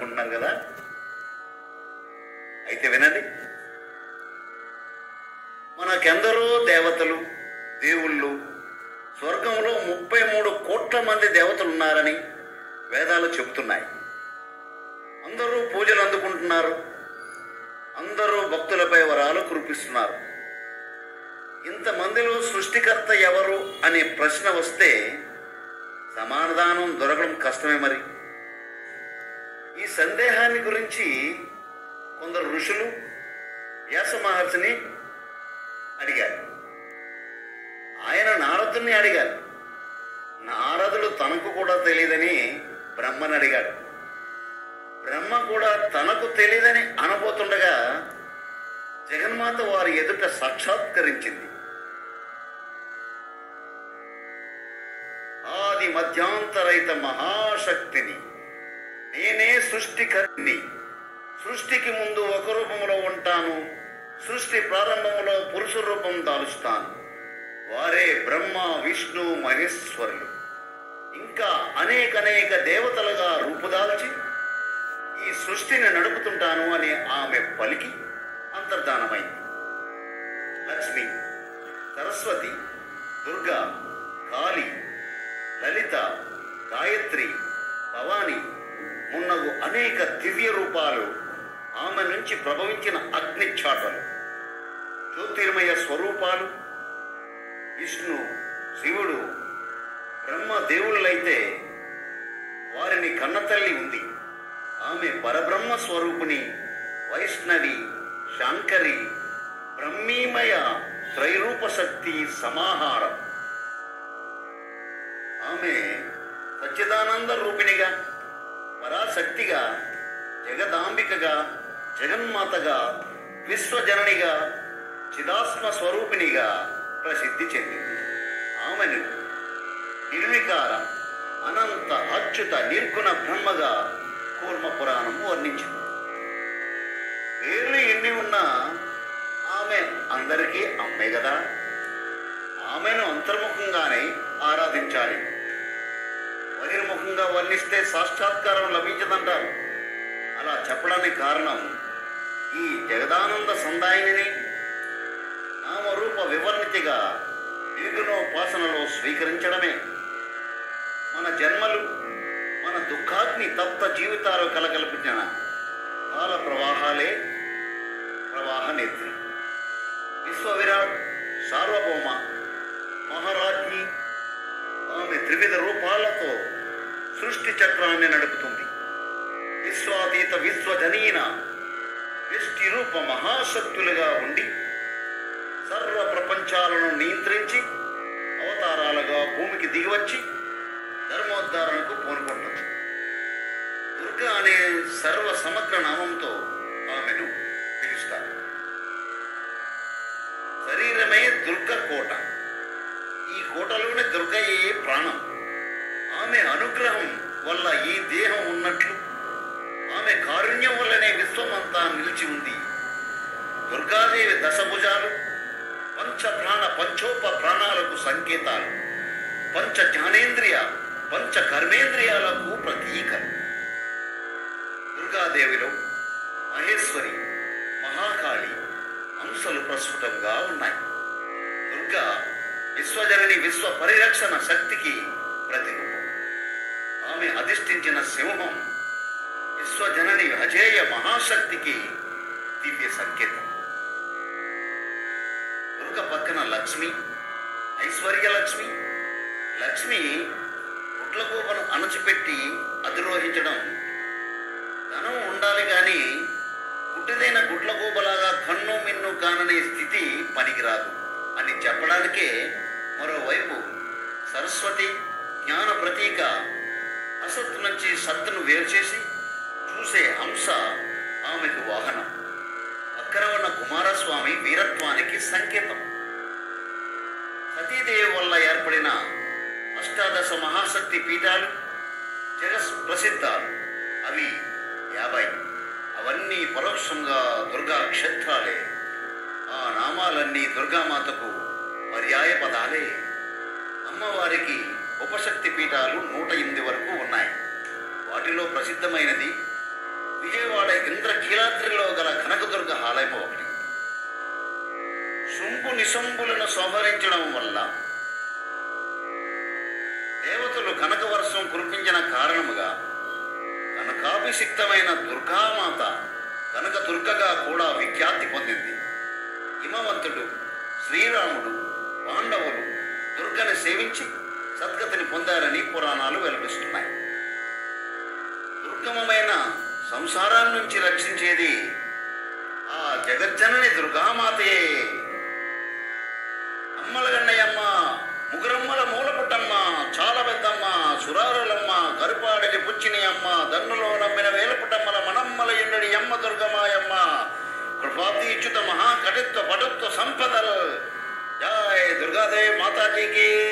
అనుకుంటున్నారు కదా అయితే వినండి మనకెందరో దేవతలు దేవుళ్ళు స్వర్గంలో ముప్పై మూడు కోట్ల మంది దేవతలు ఉన్నారని వేదాలు చెబుతున్నాయి అందరూ పూజలు అందుకుంటున్నారు అందరూ భక్తులపై వరాలు కురిపిస్తున్నారు ఇంతమందిలో సృష్టికర్త ఎవరు అనే ప్రశ్న వస్తే సమాధానం దొరకడం కష్టమే మరి ఈ సందేహాన్ని గురించి కొందరు ఋషులు వ్యాస మహర్షిని అడిగారు ఆయన నారదుని అడిగారు నారదుడు తనకు కూడా తెలియదని బ్రహ్మని అడిగాడు బ్రహ్మ కూడా తనకు తెలియదని అనబోతుండగా జగన్మాత వారి ఎదుట సాక్షాత్కరించింది ఆది మధ్యాంతరైత మహాశక్తిని నేనే సృష్టికర్ని సృష్టికి ముందు ఒక రూపంలో ఉంటాను సృష్టి ప్రారంభంలో పురుష రూపం దాలుస్తాను వారే బ్రహ్మ విష్ణు మహేశ్వరులు ఇంకా అనేక అనేక దేవతలుగా రూపుదాల్చి ఈ సృష్టిని నడుపుతుంటాను అని ఆమె పలికి అంతర్ధానమైంది లక్ష్మి సరస్వతి దుర్గా కాళి లలిత గాయత్రి భవాని మున్నగు అనేక దివ్య రూపాలు ఆమె నుంచి ప్రభవించిన అగ్ని చాటలు జ్యోతిర్మయ స్వరూపాలు విష్ణు శివుడు బ్రహ్మ దేవుళ్ళైతే వారిని కన్నతల్లి ఉంది ఆమె పరబ్రహ్మ స్వరూపిణి వైష్ణవి శాంకరి బ్రహ్మీమయ త్రైరూప శక్తి సమాహారం ఆమె సచ్చిదానంద రూపిణిగా పరాశక్తిగా జగదాంబికగా జగన్మాతగా విశ్వజననిగా చిదాత్మ స్వరూపిణిగా ప్రసిద్ధి చెందింది ఆమెను నిర్వికార అనంత అచ్యుత నిర్గుణ బ్రహ్మగా కూర్మ పురాణం వర్ణించింది పేర్లు ఎన్ని ఉన్నా ఆమె అందరికీ అమ్మే కదా ఆమెను అంతర్ముఖంగానే ఆరాధించాలి బహిర్ముఖంగా వర్ణిస్తే సాక్షాత్కారం లభించదంటారు అలా చెప్పడానికి కారణం ఈ జగదానంద సందాయిని నామరూప వివర్ణితిగా నిర్గుణోపాసనలో స్వీకరించడమే మన జన్మలు మన దుఃఖాగ్ని తప్త జీవితాలు కలకల్పించిన కాల ప్రవాహాలే ప్రవాహ నేత్రి విశ్వవిరాట్ సార్వభౌమ మహారాజ్ఞి ఆమె త్రివిధ రూపాలతో సృష్టి చక్రాన్ని నడుపుతుంది విశ్వాతీత విశ్వజనీన విష్టి రూప మహాశక్తులుగా ఉండి సర్వ ప్రపంచాలను నియంత్రించి అవతారాలుగా భూమికి దిగివచ్చి ధర్మోద్ధారణకు పూనుకుంటుంది దుర్గా అనే సర్వ సమగ్ర నామంతో ఆమెను పిలుస్తారు శరీరమే దుర్గ కోట ఈ కోటలోని దుర్గయే ప్రాణం ఆమె అనుగ్రహం వల్ల ఈ దేహం ఉన్నట్లు ఆమె కారుణ్యం వల్లనే విశ్వమంతా నిలిచి ఉంది దుర్గాదేవి దశభుజాలు పంచ ప్రాణ పంచోప ప్రాణాలకు సంకేతాలు పంచ జ్ఞానేంద్రియ పంచ కర్మేంద్రియాలకు ప్రతీకలు దుర్గాదేవిలో మహేశ్వరి మహాకాళి అంశలు ప్రస్ఫుటంగా ఉన్నాయి దుర్గా విశ్వజనని విశ్వ పరిరక్షణ శక్తికి ప్రతిరూపం ఆమె అధిష్ఠించిన సింహం విశ్వజనని అజేయ మహాశక్తికి దివ్య సంకేతం దుర్గ పక్కన లక్ష్మి ఐశ్వర్య లక్ష్మి లక్ష్మి గుడ్లగూబను అణచిపెట్టి అధిరోహించడం ధనం ఉండాలి కానీ గుడ్డిదైన గుడ్లగూబలాగా కన్ను మిన్ను కాననే స్థితి పనికిరాదు అని చెప్పడానికే మరోవైపు సరస్వతి జ్ఞాన ప్రతీక అసత్తు నుంచి సత్తును వేరు చేసి చూసే హంస ఆమెకు వాహనం అక్కడ ఉన్న కుమారస్వామి వీరత్వానికి సంకేతం సతీదేవి వల్ల ఏర్పడిన అష్టాదశ మహాశక్తి పీఠాలు జగస్ ప్రసిద్ధాలు అవి యాభై అవన్నీ పరోక్షంగా దుర్గా క్షేత్రాలే ఆ నామాలన్నీ దుర్గామాతకు పర్యాయ పదాలే అమ్మవారికి ఉపశక్తి పీఠాలు నూట ఎనిమిది వరకు ఉన్నాయి వాటిలో ప్రసిద్ధమైనది విజయవాడ ఇంద్రకీలాద్రిలో గల కనకదుర్గ ఆలయం ఒకటి శుంభు నిశంభులను సంహరించడం వల్ల దేవతలు కనక వర్షం కురిపించిన కారణముగా కనకాభిషిక్తమైన దుర్గామాత కనక దుర్గగా కూడా విఖ్యాతి పొందింది హిమవంతుడు శ్రీరాముడు పాండవులు దుర్గని సేవించి సద్గతిని పొందారని పురాణాలు వెల్లడిస్తున్నాయి దుర్గమమైన సంసారాల నుంచి రక్షించేది ఆ జగజ్జనని దుర్గామాతయే అమ్మలగన్నయ్యమ్మ ముగురమ్మల మూలపుట్టమ్మ చాలా పెద్దమ్మ సురారులమ్మ కరుపాడికి పుచ్చిని అమ్మ దన్నులో నమ్మిన వేలపుటమ్మల మనమ్మల ఎండడి అమ్మ దుర్గమాయమ్మ కృపాతీచ్యుత మహాకటిత్వ పటుత్వ సంపదల్ జయ దుర్గాదేవి మాతాజీకి